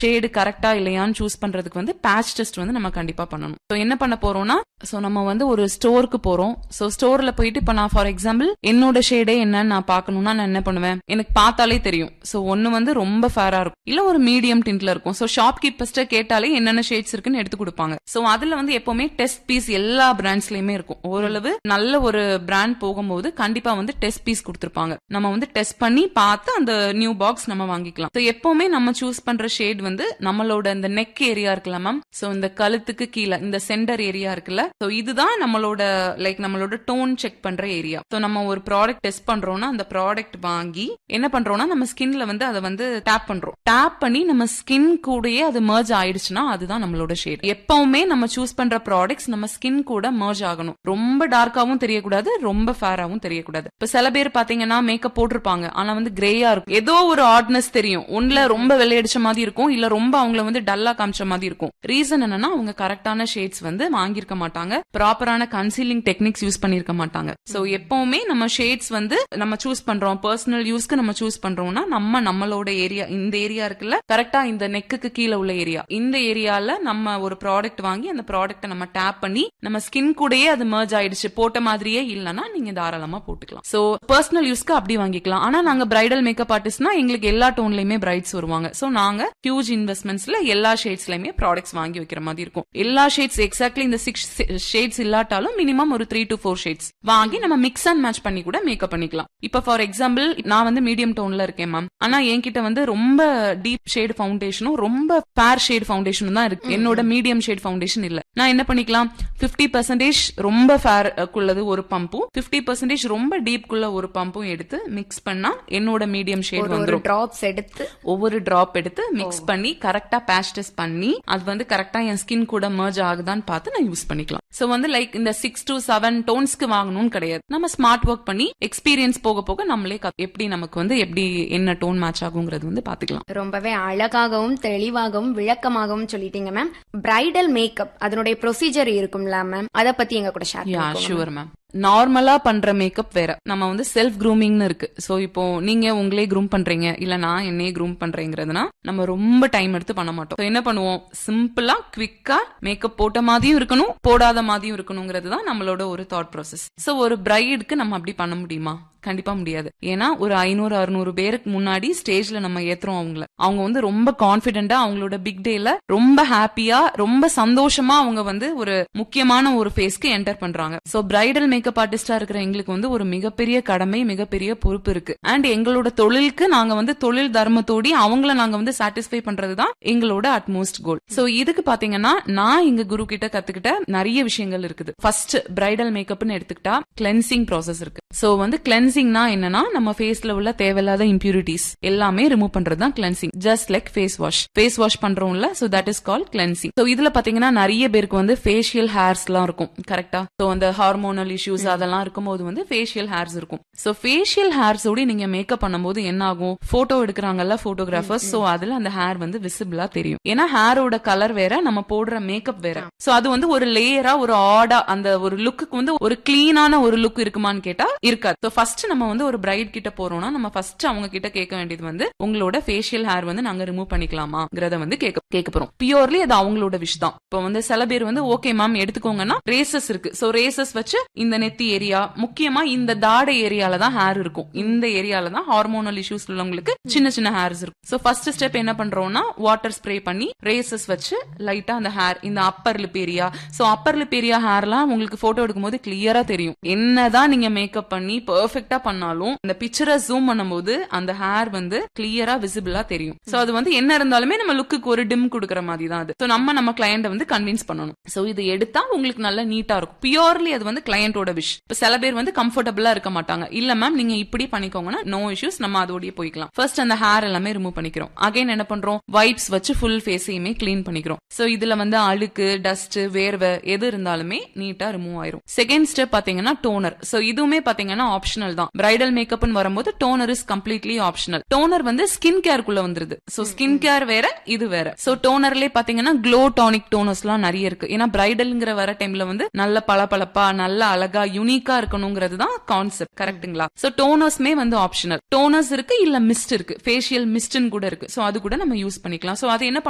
shade கரெக்டா இல்லையான்னு choose பண்றதுக்கு வந்து பேட்ச் டெஸ்ட் வந்து நம்ம கண்டிப்பா பண்ணணும் ஸோ என்ன பண்ண போறோம்னா ஸோ நம்ம வந்து ஒரு ஸ்டோருக்கு போறோம் ஸோ ஸ்டோர்ல போயிட்டு இப்போ நான் ஃபார் எக்ஸாம்பிள் என்னோட ஷேடே என்னன்னு நான் பார்க்கணும்னா நான் என்ன பண்ணுவேன் எனக்கு பார்த்தாலே தெரியும் ஸோ ஒன்னு வந்து ரொம்ப ஃபேரா இருக்கும் இல்ல ஒரு மீடியம் டிண்ட்ல இருக்கும் ஸோ ஷாப் கீப்பர்ஸ்ட கேட்டாலே என்னென்ன ஷேட்ஸ் இருக்குன்னு எடுத்து கொடுப்பாங்க ஸோ அதுல வந்து எப்பவுமே டெஸ்ட் பீஸ் எல்லா பிராண்ட்ஸ்லயுமே இருக்கும் ஓரளவு நல்ல ஒரு பிராண்ட் போகும்போது கண்டிப்பா வந்து டெஸ்ட் பீஸ் கொடுத்துருப்பாங்க நம்ம வந்து டெஸ்ட் பண்ணி பார்த்து அந்த நியூ பாக்ஸ் நம்ம வாங்கிக்கலாம் ஸோ எப்பவுமே நம்ம சூஸ் பண்ற ஷேட் வந்து நம்மளோட இந்த நெக் ஏரியா இருக்குல்ல மேம் ஸோ இந்த கழுத்துக்கு கீழே இந்த சென்டர் ஏரியா இருக்குல்ல ஸோ இதுதான் நம்மளோட லைக் நம்மளோட டோன் செக் பண்ற ஏரியா ஸோ நம்ம ஒரு ப்ராடக்ட் டெஸ்ட் பண்றோம்னா அந்த ப்ராடக்ட் வாங்கி என்ன பண்றோம்னா நம்ம ஸ்கின்ல வந்து அதை வந்து டேப் பண்றோம் டேப் பண்ணி நம்ம ஸ்கின் கூடயே அது மர்ஜ் ஆயிடுச்சுன்னா அதுதான் நம்மளோட ஷேட் எப்பவுமே நம்ம சூஸ் பண்ற ப்ராடக்ட்ஸ் நம்ம ஸ்கின் கூட மர்ஜ் ஆகணும் ரொம்ப டார்க்காவும் தெரியக்கூடாது ரொம்ப ஃபேராவும் தெரியக்கூடாது இப்ப சில பேர் பாத்தீங்கன்னா மேக்கப் போட்டிருப்பாங்க ஆனா வந்து கிரேயா இருக்கும் ஏதோ ஒரு ஆட்னஸ் தெரியும் ஒன்ல ரொம்ப வெள்ளையடிச்ச மாதிரி இருக்கும் இல்ல ரொம்ப அவங்கள வந்து டல்லா காமிச்ச மாதிரி இருக்கும் ரீசன் என்னன்னா அவங்க கரெக்டான ஷேட்ஸ் வந்து வாங்கியிருக்க மாட்டாங்க ப்ராப்பரான கன்சீலிங் டெக்னிக்ஸ் யூஸ் பண்ணிருக்க மாட்டாங்க சோ எப்பவுமே நம்ம ஷேட்ஸ் வந்து நம்ம சூஸ் பண்றோம் பர்சனல் யூஸ்க்கு நம்ம சூஸ் பண்றோம்னா நம்ம நம்மளோட ஏரியா இந்த ஏரியா இருக்குல்ல கரெக்டா இந்த நெக்குக்கு கீழே உள்ள ஏரியா இந்த ஏரியால நம்ம ஒரு ப்ராடக்ட் வாங்கி அந்த ப்ராடக்ட்டை நம்ம டேப் பண்ணி நம்ம ஸ்கின் கூடயே அது மர்ஜ் ஆயிடுச்சு போட்ட மாதிரியே இல்லனா நீங்க தாராளமா போட்டுக்கலாம் சோ பர்சனல் யூஸ்க்கு அப்படி வாங்கிக்கலாம் ஆனா நாங்க பிரைடல் மேக்கப் ஆர்டிஸ்ட்னா எங்களுக்கு எல்லா டோன்லயுமே பிரைட்ஸ் வருவாங்க சோ நாங்க ஹியூஜ் இன்வெஸ்ட்மெண்ட்ஸ்ல எல்லா ஷேட்ஸ்லயுமே ப்ராடக்ட்ஸ் வாங்கி வைக்கிற மாதிரி இருக்கும் எல்லா ஷேட்ஸ் எக்ஸாக்ட்லி இந்த சிக்ஸ் ஷேட்ஸ் இல்லாட்டாலும் மினிமம் ஒரு த்ரீ டு ஃபோர் ஷேட்ஸ் வாங்கி நம்ம மிக்ஸ் அண்ட் மேட்ச் பண்ணி கூட மேக்கப் பண்ணிக்கலாம் இப்ப ஃபார் எக்ஸாம்பிள் நான் வந்து மீடியம் டோன்ல இருக்கேன் மேம் ஆனா என்கிட்ட வந்து ரொம்ப டீப் ஷேட் ஃபவுண்டேஷனும் ரொம்ப ஃபேர் ஷேட் ஃபவுண்டேஷனும் தான் இருக்கு என்னோட மீடியம் ஷேட் ஃபவுண்டேஷன் இல்ல நான் என்ன பண்ணிக்கலாம் பிப்டி பர்சன்டேஜ் ரொம்ப ஃபேர் குள்ளது ஒரு பம்பும் பிப்டி பர்சன்டேஜ் ரொம்ப டீப் குள்ள ஒரு பம்பும் எடுத்து மிக்ஸ் பண்ணா என்னோட மீடியம் ஷேட் ஒரு ஒரு வந்துரும் டிராப்ஸ் எடுத்து ஒவ்வொரு டிராப் எடுத்து மிக்ஸ் பண்ணி கரெக்டா பேட்ச் டெஸ்ட் பண்ணி அது வந்து கரெக்டா என் ஸ்கின் கூட மர்ஜ் ஆகுதான்னு பார்த்து நான் யூஸ் பண்ணிக்கலாம் சோ வந்து லைக் இந்த சிக்ஸ் டு செவன் டோன்ஸ்க்கு வாங்கணும்னு கிடையாது நம்ம ஸ்மார்ட் ஒர்க் பண்ணி எக்ஸ்பீரியன்ஸ் போக போக நம்மளே கத்- எப்படி நமக்கு வந்து எப்படி என்ன டோன் மேட்ச் ஆகுங்கிறது வந்து பாத்துக்கலாம் ரொம்பவே அழகாகவும் தெளிவாகவும் விளக்கமாகவும் சொல்லிட்டீங்க மேம் பிரைடல் மேக்கப் அதனுடைய ப்ரொசீஜர் இருக்கும்ல மேம் அத பத்தி எங்க கூட ஷேர் யா ஷுவர் மேம் நார்மலா பண்ற மேக்கப் வேற நம்ம வந்து செல்ஃப் க்ரூமிங்னு இருக்கு சோ இப்போ நீங்க உங்களே க்ரூம் பண்றீங்க இல்ல நான் என்னையே க்ரூம் பண்றேங்கிறதுனா நம்ம ரொம்ப டைம் எடுத்து பண்ண மாட்டோம் So என்ன பண்ணுவோம் சிம்பிளா குவிக்கா மேக்கப் போட்ட மாதிரியும் இருக்கணும் போடாத மாதிரியும் இருக்கணுங்கிறது தான் நம்மளோட ஒரு தாட் ப்ராசஸ் சோ ஒரு பிரைடுக்கு நம்ம அப்படி பண்ண முடியுமா கண்டிப்பா முடியாது ஏன்னா ஒரு ஐநூறு அறுநூறு பேருக்கு முன்னாடி ஸ்டேஜ்ல நம்ம ஏத்துறோம் அவங்கள அவங்க வந்து ரொம்ப கான்பிடென்டா அவங்களோட பிக் டேல ரொம்ப ஹாப்பியா ரொம்ப சந்தோஷமா அவங்க வந்து ஒரு முக்கியமான ஒரு ஃபேஸ்க்கு என்டர் பண்றாங்க சோ பிரைடல் மேக்கப் ஆர்டிஸ்டா இருக்கிற எங்களுக்கு வந்து ஒரு மிகப்பெரிய கடமை மிகப்பெரிய பொறுப்பு இருக்கு அண்ட் எங்களோட தொழிலுக்கு நாங்க வந்து தொழில் தர்மத்தோடி அவங்கள நாங்க வந்து சாட்டிஸ்ஃபை பண்றதுதான் எங்களோட அட்மோஸ்ட் கோல் சோ இதுக்கு பாத்தீங்கன்னா நான் எங்க குரு கிட்ட கத்துக்கிட்ட நிறைய விஷயங்கள் இருக்குது ஃபர்ஸ்ட் பிரைடல் மேக்கப்னு எடுத்துக்கிட்டா கிளென்சிங் ப்ராசஸ் இருக்கு சோ வந்து கிளென்சிங்னா என்னன்னா நம்ம ஃபேஸ்ல உள்ள தேவையில்லாத இம்பியூரிட்டிஸ் எல்லாமே ரிமூவ் பண்றது தான் cleansing just like face wash face wash பண்றோம்ல so that is call cleansing so இதுல பாத்தீங்கன்னா நிறைய பேருக்கு வந்து ஃபேஷியல் ஹேர்ஸ் எல்லாம் இருக்கும் கரெக்டா சோ அந்த ஹார்மோனல் இஷ்யூஸ் அதெல்லாம் இருக்கும்போது வந்து ஃபேஷியல் ஹேர்ஸ் இருக்கும் சோ ஃபேஷியல் ஹேர்ஸோட நீங்க மேக்கப் பண்ணும்போது என்ன ஆகும் போட்டோ எடுக்கிறாங்கல்ல போட்டோகிராஃபர்ஸ் சோ அதுல அந்த ஹேர் வந்து விசிபிளா தெரியும் ஏன்னா ஹேரோட கலர் வேற நம்ம போடுற மேக்கப் வேற சோ அது வந்து ஒரு லேயரா ஒரு ஆடா அந்த ஒரு லுக்குக்கு வந்து ஒரு கிளீனான ஒரு லுக் இருக்குமான்னு கேட்டா இருக்காது சோ ஃபர்ஸ்ட் நம்ம வந்து ஒரு பிரைட் கிட்ட போறோம்னா நம்ம ஃபர்ஸ்ட் அவங்க கிட்ட கேட்க வேண்டியது வந்து உங்களோட ஃபேஷியல் ஹேர் வந்து நாங்க ரிமூவ் பண்ணிக்கலாமாங்கிறத வந்து கேட்க கேட்க போறோம் பியூர்லி அது அவங்களோட விஷ் தான் இப்போ வந்து சில பேர் வந்து ஓகே மேம் எடுத்துக்கோங்கன்னா ரேசஸ் இருக்கு சோ ரேசஸ் வச்சு இந்த நெத்தி ஏரியா முக்கியமா இந்த தாடை ஏரியால தான் ஹேர் இருக்கும் இந்த ஏரியால தான் ஹார்மோனல் இஷ்யூஸ் உள்ளவங்களுக்கு சின்ன சின்ன ஹேர்ஸ் இருக்கும் சோ ஃபர்ஸ்ட் ஸ்டெப் என்ன பண்றோம்னா வாட்டர் ஸ்ப்ரே பண்ணி ரேசஸ் வச்சு லைட்டா அந்த ஹேர் இந்த upper lip area so upper lip area ஹேர்லாம் உங்களுக்கு போட்டோ எடுக்கும்போது கிளியரா தெரியும் என்னதான் நீங்க மேக்கப் பண்ணி பெர்ஃபெக்ட்டா பண்ணாலும் இந்த பிக்சரை ஜூம் பண்ணும்போது அந்த ஹேர் வந்து கிளியரா விசிபிளா தெரியும் சோ அது வந்து என்ன இருந்தாலுமே நம்ம லுக்குக்கு ஒரு டிம் கொடுக்குற மாதிரி தான் அது சோ நம்ம நம்ம கிளையண்ட வந்து கன்வின்ஸ் பண்ணணும் சோ இது எடுத்தா உங்களுக்கு நல்லா நீட்டா இருக்கும் பியூர்லி அது வந்து கிளையண்டோட விஷ் இப்ப சில பேர் வந்து கம்ஃபர்டபுளா இருக்க மாட்டாங்க இல்ல மேம் நீங்க இப்படி பண்ணிக்கோங்கன்னா நோ இஷ்யூஸ் நம்ம அதோடய போய்க்கலாம் ஃபர்ஸ்ட் அந்த ஹேர் எல்லாமே ரிமூவ் பண்ணிக்கிறோம் அகைன் என்ன பண்றோம் வைப்ஸ் வச்சு ஃபுல் ஃபேஸையுமே க்ளீன் பண்ணிக்கிறோம் சோ இதுல வந்து அழுக்கு டஸ்ட் வேர்வை எது இருந்தாலுமே நீட்டா ரிமூவ் ஆயிரும் செகண்ட் ஸ்டெப் பாத்தீங்கன்னா டோனர் சோ இதுவுமே பாத்தீங்கன்னா ஆப்ஷனல் தான் பிரைடல் மேக்கப்னு வரும்போது toner is completely optional toner வந்து ஸ்கின் கேருக்குள்ள வந்துருது சோ ஸ்கின் கேர் வேற இது வேற சோ டோனர்லயே பாத்தீங்கன்னா க்ளோ டானிக் டோனர்ஸ் எல்லாம் நிறைய இருக்கு ஏன்னா பிரைடல்ங்கிற வர டைம்ல வந்து நல்ல பளபளப்பா நல்ல அழகா யூனிக்கா இருக்கணுங்கிறது தான் கான்செப்ட் கரெக்ட்டுங்களா சோ டோனர்ஸ்மே வந்து ஆப்ஷனல் டோனர்ஸ் இருக்கு இல்ல மிஸ்ட் இருக்கு ஃபேஷியல் மிஸ்ட்னு கூட இருக்கு சோ அது கூட நம்ம யூஸ் பண்ணிக்கலாம் சோ அது என்ன